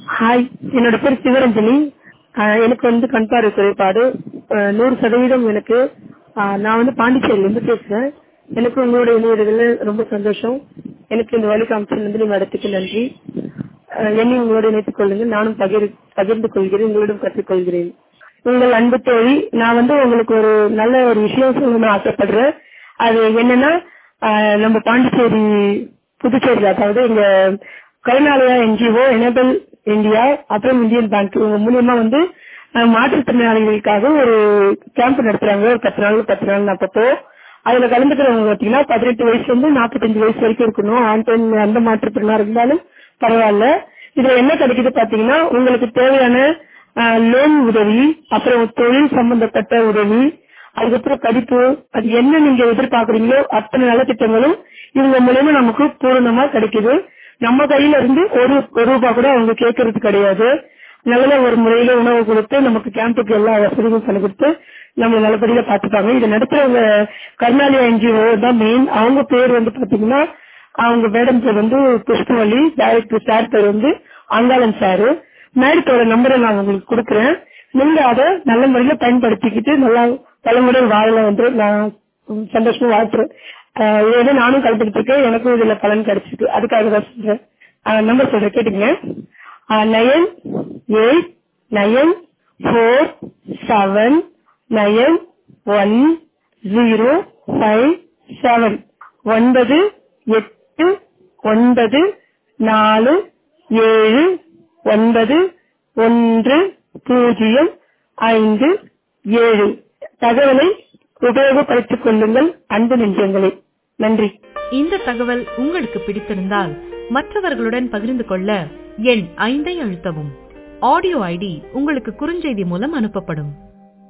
hi என்னோட பேர் சிவரஞ்சனி ஆஹ் எனக்கு வந்து கண் பார்வை குறைபாடு ஆஹ் நூறு சதவீதம் எனக்கு ஆஹ் நான் வந்து பாண்டிச்சேரியில இருந்து பேசுறேன் எனக்கு உங்களோட இணையதுல ரொம்ப சந்தோஷம் எனக்கு இந்த வழி காமிச்சது வந்து நீங்க இடத்துக்கு நன்றி ஆஹ் என்னை உங்களோட இணைத்துக் கொள்ளுங்கள் நானும் பகிர் பகிர்ந்து கொள்கிறேன் உங்களிடம் கற்றுக்கொள்கிறேன் உங்கள் அன்பு தோழி நான் வந்து உங்களுக்கு ஒரு நல்ல ஒரு விஷயம் சொல்லணும்னு ஆசைப்படுறேன் அது என்னன்னா ஆஹ் நம்ம பாண்டிச்சேரி புதுச்சேரி அதாவது இங்க கருணாலயா என்ஜிஓ எனேபிள் இந்தியா அப்புறம் இந்தியன் பேங்க் இவங்க மூலியமா வந்து ஆஹ் மாற்றுத்திறனாளிகளுக்காக ஒரு கேம்ப் நடத்துறாங்க ஒரு பத்து நாள் பத்து நாள் அப்பப்போ அதுல கலந்துக்கிறவங்க பாத்தீங்கன்னா பதினெட்டு வயசுல இருந்து நாற்பத்தஞ்சு வயசு வரைக்கும் இருக்கணும் ஆண் பெண் அந்த மாற்றுத்திறனா இருந்தாலும் பரவாயில்ல இதுல என்ன கிடைக்குது பாத்தீங்கன்னா உங்களுக்கு தேவையான லோன் உதவி அப்புறம் தொழில் சம்பந்தப்பட்ட உதவி அதுக்கப்புறம் படிப்பு அது என்ன நீங்க எதிர்பார்க்கறீங்களோ அத்தனை நலத்திட்டங்களும் இவங்க மூலயமா நமக்கு பூரணமா கிடைக்குது நம்ம கையில இருந்து ஒரு ஒரு ரூபாய் கூட அவங்க கேட்கறது கிடையாது நல்ல ஒரு முறையில உணவு கொடுத்து நமக்கு கேம்புக்கு எல்லா வசதிகளும் பண்ணி கொடுத்து நம்ம நல்லபடியா பாத்துப்பாங்க இதை நடத்துறவங்க கருணாலயா என்ஜிஓ தான் மெயின் அவங்க பேர் வந்து பாத்தீங்கன்னா அவங்க மேடம் பேர் வந்து புஷ்பவல்லி டைரக்டர் சார் பேர் வந்து அங்காளன் சாரு மேடத்தோட நம்பரை நான் உங்களுக்கு கொடுக்குறேன் நீங்க அதை நல்ல முறையில பயன்படுத்திக்கிட்டு நல்லா பலமுடன் வாழல வந்து நான் சந்தோஷமா வாழ்த்துறேன் ஆஹ் இது வந்து நானும் கலந்துக்கிட்டு எனக்கும் இதுல பலன் கிடைச்சிருக்கு அதுக்காக தான் சொல்றேன் நம்பர் சொல்றேன் கேட்டுங்க nine eight nine four seven nine one zero five seven ஒன்பது எட்டு ஒன்பது நாலு ஏழு ஒன்பது ஒன்று பூஜ்ஜியம் ஐந்து ஏழு தகவலை உபயோகப்படுத்திக் கொள்ளுங்கள் அன்பு நெஞ்சங்களே நன்றி இந்த தகவல் உங்களுக்கு பிடித்திருந்தால் மற்றவர்களுடன் பகிர்ந்து கொள்ள எண் ஐந்தை அழுத்தவும் ஆடியோ ஐடி உங்களுக்கு குறுஞ்செய்தி மூலம் அனுப்பப்படும்